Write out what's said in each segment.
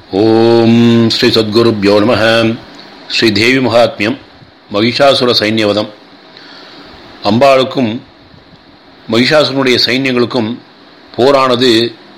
ஓம் ஸ்ரீ சத்குருப்யோ நம ஸ்ரீ தேவி மகாத்மியம் மகிஷாசுர சைன்யவதம் அம்பாளுக்கும் மகிஷாசுரனுடைய சைன்யங்களுக்கும் போரானது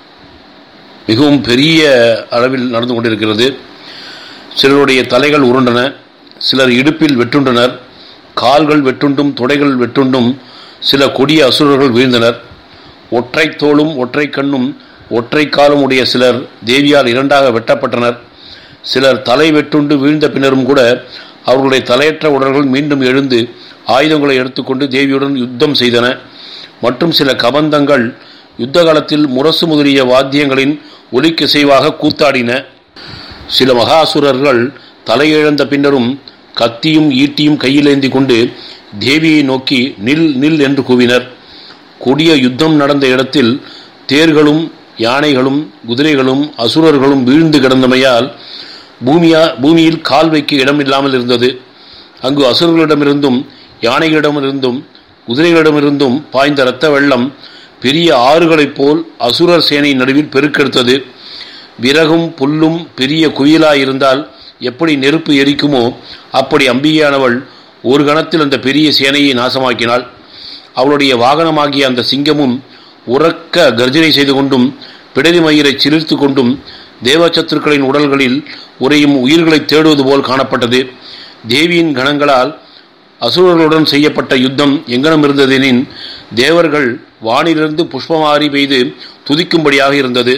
மிகவும் பெரிய அளவில் நடந்து கொண்டிருக்கிறது சிலருடைய தலைகள் உருண்டன சிலர் இடுப்பில் வெட்டுண்டனர் கால்கள் வெட்டுண்டும் தொடைகள் வெட்டுண்டும் சில கொடிய அசுரர்கள் வீழ்ந்தனர் ஒற்றை தோளும் ஒற்றை கண்ணும் ஒற்றை காலும் உடைய சிலர் தேவியால் இரண்டாக வெட்டப்பட்டனர் சிலர் தலை வெட்டுண்டு வீழ்ந்த பின்னரும் கூட அவர்களுடைய தலையற்ற உடல்கள் மீண்டும் எழுந்து ஆயுதங்களை எடுத்துக்கொண்டு தேவியுடன் யுத்தம் செய்தன மற்றும் சில கபந்தங்கள் யுத்த காலத்தில் முரசு முதலிய வாத்தியங்களின் ஒலிக்கிசைவாக கூத்தாடின சில மகாசுரர்கள் தலையிழந்த பின்னரும் கத்தியும் ஈட்டியும் கையிலேந்தி கொண்டு தேவியை நோக்கி நில் நில் என்று கூவினர் கொடிய யுத்தம் நடந்த இடத்தில் தேர்களும் யானைகளும் குதிரைகளும் அசுரர்களும் வீழ்ந்து கிடந்தமையால் பூமியா பூமியில் கால் வைக்க இடமில்லாமல் இருந்தது அங்கு அசுரர்களிடமிருந்தும் யானைகளிடமிருந்தும் குதிரைகளிடமிருந்தும் பாய்ந்த இரத்த வெள்ளம் பெரிய ஆறுகளைப் போல் அசுரர் சேனை நடுவில் பெருக்கெடுத்தது விறகும் புல்லும் பெரிய குயிலாயிருந்தால் எப்படி நெருப்பு எரிக்குமோ அப்படி அம்பிகையானவள் ஒரு கணத்தில் அந்த பெரிய சேனையை நாசமாக்கினாள் அவளுடைய வாகனமாகிய அந்த சிங்கமும் உறக்க கர்ஜனை செய்து கொண்டும் பிடரி மயிரை சிலிர்த்து கொண்டும் தேவச்சத்துருக்களின் உடல்களில் உரையும் உயிர்களை தேடுவது போல் காணப்பட்டது தேவியின் கணங்களால் அசுரர்களுடன் செய்யப்பட்ட யுத்தம் எங்கனம் இருந்ததெனின் தேவர்கள் வானிலிருந்து புஷ்பமாரி பெய்து துதிக்கும்படியாக இருந்தது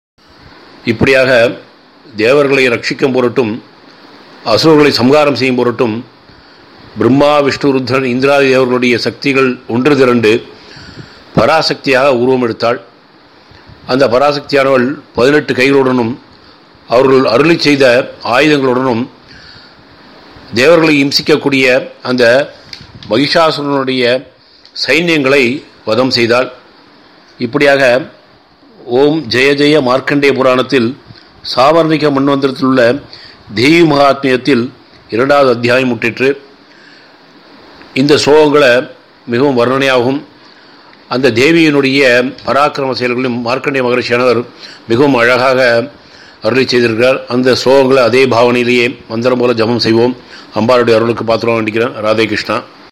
இப்படியாக தேவர்களை ரட்சிக்கும் பொருட்டும் அசுரர்களை சம்ஹாரம் செய்யும் பொருட்டும் பிரம்மா விஷ்ணு ருத்ரன் இந்திராதி தேவர்களுடைய சக்திகள் ஒன்று திரண்டு பராசக்தியாக உருவம் எடுத்தாள் அந்த பராசக்தியானவள் பதினெட்டு கைகளுடனும் அவர்கள் அருளி செய்த ஆயுதங்களுடனும் தேவர்களை இம்சிக்கக்கூடிய அந்த மகிஷாசுரனுடைய சைன்யங்களை வதம் செய்தாள் இப்படியாக ஓம் ஜெய ஜெய மார்க்கண்டேய புராணத்தில் சாவர்ணிக மன்வந்திரத்தில் உள்ள தேவி மகாத்மியத்தில் இரண்டாவது அத்தியாயம் முட்டிற்று இந்த ஸ்லோகங்களை மிகவும் வர்ணனையாகவும் அந்த தேவியினுடைய பராக்கிரம செயல்களையும் மார்க்கண்டிய மகரிஷியானவர் மிகவும் அழகாக அருளி செய்திருக்கிறார் அந்த ஸ்லோகங்களை அதே பாவனையிலேயே மந்திரம் போல ஜபம் செய்வோம் அம்பாளுடைய அருளுக்கு பாத்திரம் வேண்டிக்கிறேன் ராதே கிருஷ்ணா